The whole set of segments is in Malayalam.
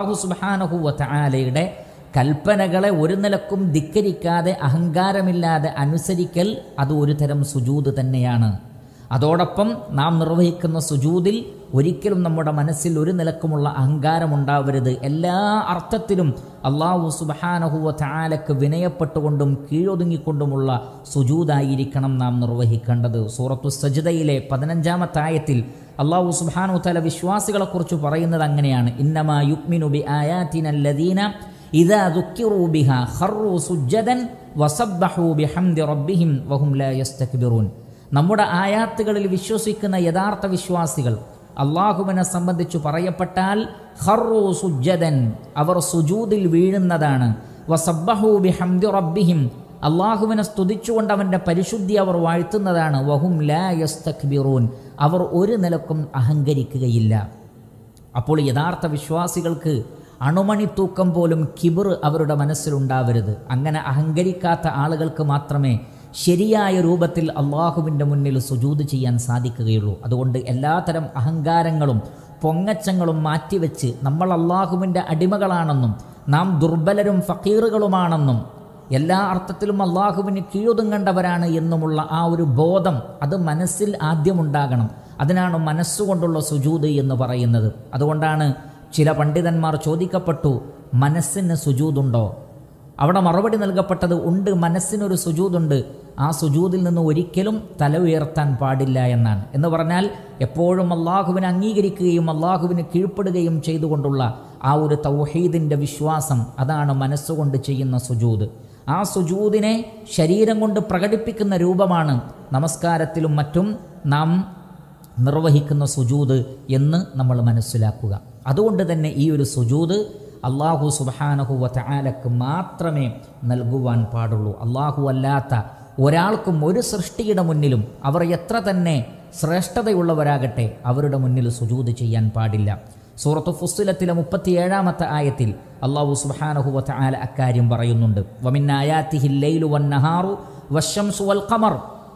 അള്ളാഹു സുബാനഹുവലയുടെ കൽപ്പനകളെ ഒരു നിലക്കും ധിക്കരിക്കാതെ അഹങ്കാരമില്ലാതെ അനുസരിക്കൽ അത് ഒരു തരം സുജൂത് തന്നെയാണ് അതോടൊപ്പം നാം നിർവഹിക്കുന്ന സുജൂതിൽ ഒരിക്കലും നമ്മുടെ മനസ്സിൽ ഒരു നിലക്കുമുള്ള അഹങ്കാരമുണ്ടാവരുത് എല്ലാ അർത്ഥത്തിലും അള്ളാഹു സുബഹാനഹുവ ചാലക്ക് വിനയപ്പെട്ടുകൊണ്ടും കീഴൊതുങ്ങിക്കൊണ്ടുമുള്ള സുജൂതായിരിക്കണം നാം നിർവഹിക്കേണ്ടത് സൂറത്തു സജിതയിലെ പതിനഞ്ചാമത്തെ ആയത്തിൽ അള്ളാഹു സുബാനു തല വിശ്വാസികളെക്കുറിച്ച് പറയുന്നത് അങ്ങനെയാണ് ഇന്നമാ യുക്മിനു ബി ആയാത്തിനല്ലദീന ഇദാ ദുഃഖിറൂ ബിഹ ഖറൂ സുജ്ജദൻ വസബ്ബഹൂ ബിഹംദി റബ്ബിഹിം വഹും ലാ യസ്തക്ബിറൂൻ നമ്മുടെ ആയാത്തുകളിൽ വിശ്വസിക്കുന്ന യഥാർത്ഥ വിശ്വാസികൾ അള്ളാഹുവിനെ സംബന്ധിച്ചു പറയപ്പെട്ടാൽ ഖറൂ സുജ്ജദൻ അവർ സുജൂദിൽ വീഴുന്നതാണ് വസബ്ബഹൂ ബിഹംദി റബ്ബിഹിം അള്ളാഹുവിനെ സ്തുതിച്ചുകൊണ്ട് അവൻ്റെ പരിശുദ്ധി അവർ വാഴ്ത്തുന്നതാണ് വഹും ലാ യസ്തക്ബിറൂൻ അവർ ഒരു നിലക്കും അഹങ്കരിക്കുകയില്ല അപ്പോൾ യഥാർത്ഥ വിശ്വാസികൾക്ക് അണുമണി തൂക്കം പോലും കിബിർ അവരുടെ മനസ്സിലുണ്ടാവരുത് അങ്ങനെ അഹങ്കരിക്കാത്ത ആളുകൾക്ക് മാത്രമേ ശരിയായ രൂപത്തിൽ അള്ളാഹുവിൻ്റെ മുന്നിൽ സുജൂത് ചെയ്യാൻ സാധിക്കുകയുള്ളൂ അതുകൊണ്ട് എല്ലാത്തരം അഹങ്കാരങ്ങളും പൊങ്ങച്ചങ്ങളും മാറ്റിവെച്ച് നമ്മൾ അള്ളാഹുവിൻ്റെ അടിമകളാണെന്നും നാം ദുർബലരും ഫക്കീറുകളുമാണെന്നും എല്ലാ അർത്ഥത്തിലും അള്ളാഹുവിന് കീഴൊതുങ്ങേണ്ടവരാണ് എന്നുമുള്ള ആ ഒരു ബോധം അത് മനസ്സിൽ ആദ്യമുണ്ടാകണം അതിനാണ് മനസ്സുകൊണ്ടുള്ള സുജൂത് എന്ന് പറയുന്നത് അതുകൊണ്ടാണ് ചില പണ്ഡിതന്മാർ ചോദിക്കപ്പെട്ടു മനസ്സിന് സുജൂതുണ്ടോ അവിടെ മറുപടി നൽകപ്പെട്ടത് ഉണ്ട് മനസ്സിനൊരു സുജൂതുണ്ട് ആ സുജൂതിൽ നിന്ന് ഒരിക്കലും തല ഉയർത്താൻ പാടില്ല എന്നാണ് എന്ന് പറഞ്ഞാൽ എപ്പോഴും അള്ളാഹുവിനെ അംഗീകരിക്കുകയും അള്ളാഹുവിന് കീഴ്പ്പെടുകയും ചെയ്തുകൊണ്ടുള്ള ആ ഒരു തൗഹീദിൻ്റെ വിശ്വാസം അതാണ് മനസ്സുകൊണ്ട് ചെയ്യുന്ന സുജൂത് ആ സുജൂദിനെ ശരീരം കൊണ്ട് പ്രകടിപ്പിക്കുന്ന രൂപമാണ് നമസ്കാരത്തിലും മറ്റും നാം നിർവഹിക്കുന്ന സുജൂത് എന്ന് നമ്മൾ മനസ്സിലാക്കുക അതുകൊണ്ട് തന്നെ ഈ ഒരു സുജൂത് അള്ളാഹു സുബാനഹുവ ചാലക്ക് മാത്രമേ നൽകുവാൻ പാടുള്ളൂ അള്ളാഹു അല്ലാത്ത ഒരാൾക്കും ഒരു സൃഷ്ടിയുടെ മുന്നിലും അവർ എത്ര തന്നെ ശ്രേഷ്ഠതയുള്ളവരാകട്ടെ അവരുടെ മുന്നിൽ സുജൂത് ചെയ്യാൻ പാടില്ല സൂറത്ത് ഫുസ്സുലത്തിലെ മുപ്പത്തിയേഴാമത്തെ ആയത്തിൽ അള്ളാഹു സുബാനഹുവ ചാല അക്കാര്യം പറയുന്നുണ്ട് വമിന്നായാത്തിഹില്ലൈലു വന്നഹാറു വശംസു വൽ ഖമർ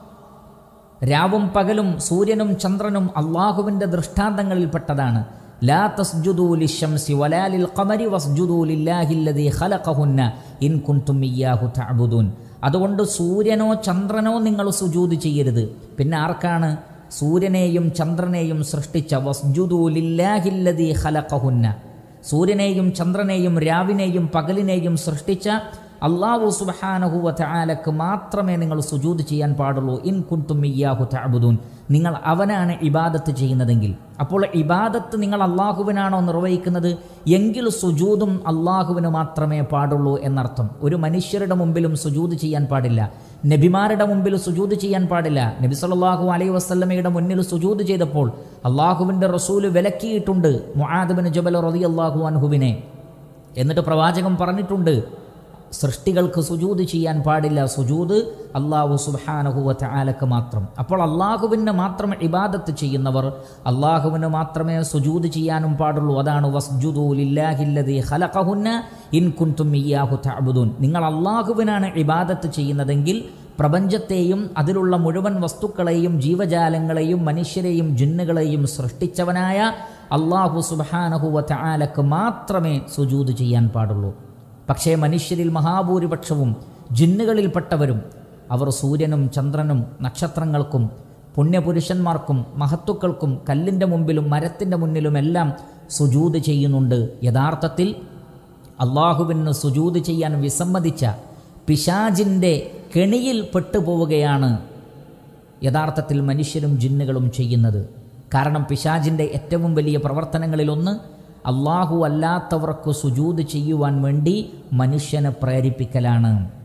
രാവും പകലും സൂര്യനും ചന്ദ്രനും അള്ളാഹുവിൻ്റെ ദൃഷ്ടാന്തങ്ങളിൽപ്പെട്ടതാണ് ലാ തസ്ജുദൂ ലിശംസി വലാ ലിൽ ഖമരി വസ്ജുദൂ ലില്ലാഹില്ലദീ ഖലഖഹുന്ന ഇൻ കുൻതും ഇയ്യാഹു തഅബുദൂൻ അതുകൊണ്ട് സൂര്യനോ ചന്ദ്രനോ നിങ്ങൾ സുജൂദ് ചെയ്യരുത് പിന്നെ ആർക്കാണ് സൂര്യനെയും ചന്ദ്രനെയും സൃഷ്ടിച്ച വസ്ജുദൂ ലില്ലാഹില്ലദീ ഖലഖഹുന്ന സൂര്യനെയും ചന്ദ്രനെയും രാവിനെയും പകലിനെയും സൃഷ്ടിച്ച അള്ളാഹു സുബഹാനഹുവ ചാലക്ക് മാത്രമേ നിങ്ങൾ സുജൂത് ചെയ്യാൻ പാടുള്ളൂ ഇൻ കുൻതും ഇയ്യാഹു തഅബുദൂൻ നിങ്ങൾ അവനാണ് ഇബാദത്ത് ചെയ്യുന്നതെങ്കിൽ അപ്പോൾ ഇബാദത്ത് നിങ്ങൾ അള്ളാഹുവിനാണോ നിർവഹിക്കുന്നത് എങ്കിൽ സുജൂതും അള്ളാഹുവിന് മാത്രമേ പാടുള്ളൂ എന്നർത്ഥം ഒരു മനുഷ്യരുടെ മുമ്പിലും സുജൂത് ചെയ്യാൻ പാടില്ല നബിമാരുടെ മുമ്പിൽ സുജൂത് ചെയ്യാൻ പാടില്ല നബി സല്ലല്ലാഹു അലൈഹി വസല്ലമയുടെ മുന്നിൽ സുജൂത് ചെയ്തപ്പോൾ അള്ളാഹുവിൻ്റെ റസൂല് വിലക്കിയിട്ടുണ്ട് മുആദബിന് ജബൽ റളിയല്ലാഹു അൻഹുവിനെ എന്നിട്ട് പ്രവാചകൻ പറഞ്ഞിട്ടുണ്ട് സൃഷ്ടികൾക്ക് സുജൂത് ചെയ്യാൻ പാടില്ല സുജൂത് അള്ളാഹു സുബാനഹുവ ആലക്ക് മാത്രം അപ്പോൾ അള്ളാഹുവിന് മാത്രം ഇബാദത്ത് ചെയ്യുന്നവർ അള്ളാഹുവിന് മാത്രമേ സുജൂത് ചെയ്യാനും പാടുള്ളൂ അതാണ് വസ്ജുദൂലില്ലാഹില്ലതി ഖലഖഹുന്ന ഇൻ കുൻതും ഇയ്യാഹു തഅബുദൂൻ നിങ്ങൾ അള്ളാഹുവിനാണ് ഇബാദത്ത് ചെയ്യുന്നതെങ്കിൽ പ്രപഞ്ചത്തെയും അതിലുള്ള മുഴുവൻ വസ്തുക്കളെയും ജീവജാലങ്ങളെയും മനുഷ്യരെയും ജിന്നുകളെയും സൃഷ്ടിച്ചവനായ അള്ളാഹു സുബാനഹുവ ആലക്ക് മാത്രമേ സുജൂത് ചെയ്യാൻ പാടുള്ളൂ പക്ഷേ മനുഷ്യരിൽ മഹാഭൂരിപക്ഷവും ജിന്നുകളിൽപ്പെട്ടവരും അവർ സൂര്യനും ചന്ദ്രനും നക്ഷത്രങ്ങൾക്കും പുണ്യപുരുഷന്മാർക്കും മഹത്തുക്കൾക്കും കല്ലിൻ്റെ മുമ്പിലും മരത്തിൻ്റെ മുന്നിലുമെല്ലാം സുജൂത് ചെയ്യുന്നുണ്ട് യഥാർത്ഥത്തിൽ അള്ളാഹുവിന് സുജൂത് ചെയ്യാൻ വിസമ്മതിച്ച പിശാജിൻ്റെ കെണിയിൽ പെട്ടുപോവുകയാണ് യഥാർത്ഥത്തിൽ മനുഷ്യരും ജിന്നുകളും ചെയ്യുന്നത് കാരണം പിശാജിൻ്റെ ഏറ്റവും വലിയ പ്രവർത്തനങ്ങളിലൊന്ന് അള്ളാഹു അല്ലാത്തവർക്ക് സുജൂത് ചെയ്യുവാൻ വേണ്ടി മനുഷ്യനെ പ്രേരിപ്പിക്കലാണ്